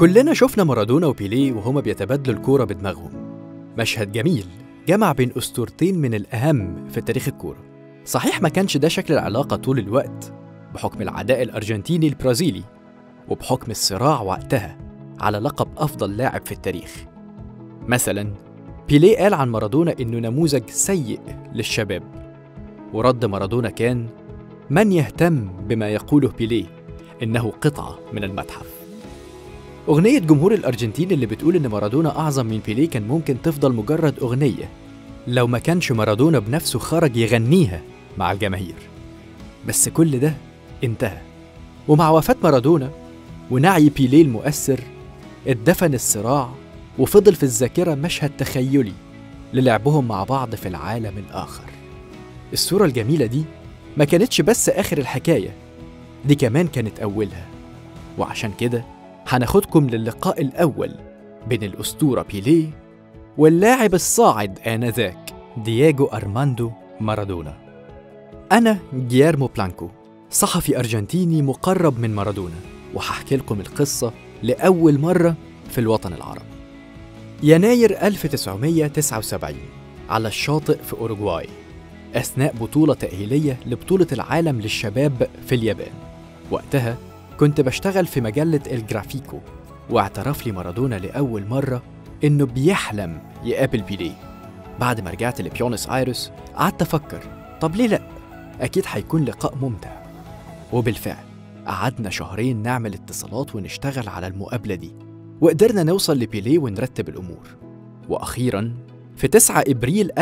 كلنا شفنا مارادونا وبيليه وهما بيتبادلوا الكورة بدماغهم مشهد جميل جمع بين أسطورتين من الأهم في تاريخ الكورة صحيح ما كانش ده شكل العلاقة طول الوقت بحكم العداء الأرجنتيني البرازيلي وبحكم الصراع وقتها على لقب أفضل لاعب في التاريخ مثلا بيليه قال عن مارادونا إنه نموذج سيء للشباب ورد مارادونا كان من يهتم بما يقوله بيليه إنه قطعة من المتحف أغنية جمهور الأرجنتين اللي بتقول إن مارادونا أعظم من بيليه كان ممكن تفضل مجرد أغنية لو ما كانش مارادونا بنفسه خرج يغنيها مع الجماهير بس كل ده انتهى ومع وفاة مارادونا ونعي بيليه المؤثر اتدفن الصراع وفضل في الذاكرة مشهد تخيلي للعبهم مع بعض في العالم الآخر الصورة الجميلة دي ما كانتش بس آخر الحكاية دي كمان كانت أولها وعشان كده هناخدكم للقاء الأول بين الأسطورة بيليه واللاعب الصاعد آنذاك دييغو أرماندو مارادونا أنا جيارمو بلانكو صحفي أرجنتيني مقرب من مارادونا وهحكي لكم القصة لأول مرة في الوطن العربي يناير 1979 على الشاطئ في أوروغواي أثناء بطولة تأهيلية لبطولة العالم للشباب في اليابان وقتها كنت بشتغل في مجلة الجرافيكو واعترف لي مارادونا لأول مرة إنه بيحلم يقابل بيليه بعد ما رجعت لبيونس آيرس قعدت أفكر طب ليه لأ؟ أكيد هيكون لقاء ممتع وبالفعل قعدنا شهرين نعمل اتصالات ونشتغل على المقابلة دي وقدرنا نوصل لبيليه ونرتب الأمور وأخيرا في 9 إبريل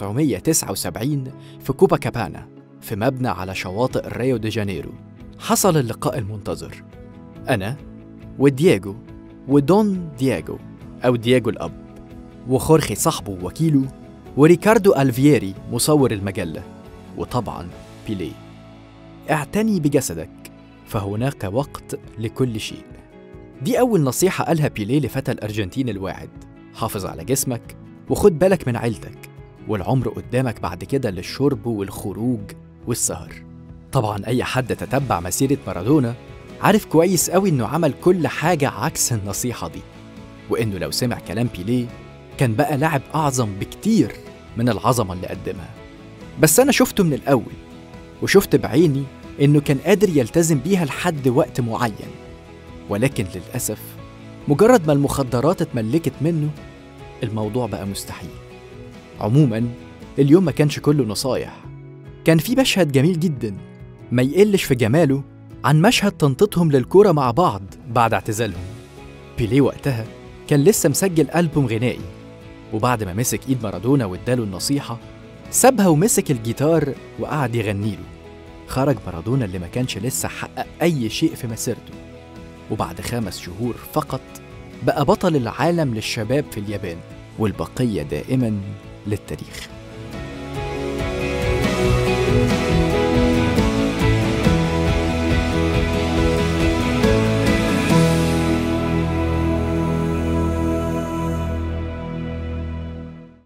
1979 في كوبا كابانا في مبنى على شواطئ ريو دي جانيرو حصل اللقاء المنتظر أنا ودياجو ودون دياجو أو دياجو الأب وخورخي صاحبه ووكيله وريكاردو ألفييري مصور المجلة وطبعا بيليه اعتني بجسدك فهناك وقت لكل شيء دي أول نصيحة قالها بيليه لفتى الأرجنتين الواعد حافظ على جسمك وخد بالك من عيلتك والعمر قدامك بعد كده للشرب والخروج والسهر طبعا أي حد تتبع مسيرة مارادونا عارف كويس قوي إنه عمل كل حاجة عكس النصيحة دي وإنه لو سمع كلام بيليه كان بقى لاعب أعظم بكتير من العظمة اللي قدمها بس أنا شفته من الأول وشفت بعيني إنه كان قادر يلتزم بيها لحد وقت معين ولكن للأسف مجرد ما المخدرات اتملكت منه الموضوع بقى مستحيل عموما اليوم ما كانش كله نصايح كان في مشهد جميل جدا ما يقلش في جماله عن مشهد تنطيطهم للكورة مع بعض بعد اعتزالهم بيليه وقتها كان لسه مسجل ألبوم غنائي وبعد ما مسك إيد مارادونا واداله النصيحة سابها ومسك الجيتار وقعد يغني له خرج مارادونا اللي ما كانش لسه حقق أي شيء في مسيرته وبعد خمس شهور فقط بقى بطل العالم للشباب في اليابان والبقية دائما للتاريخ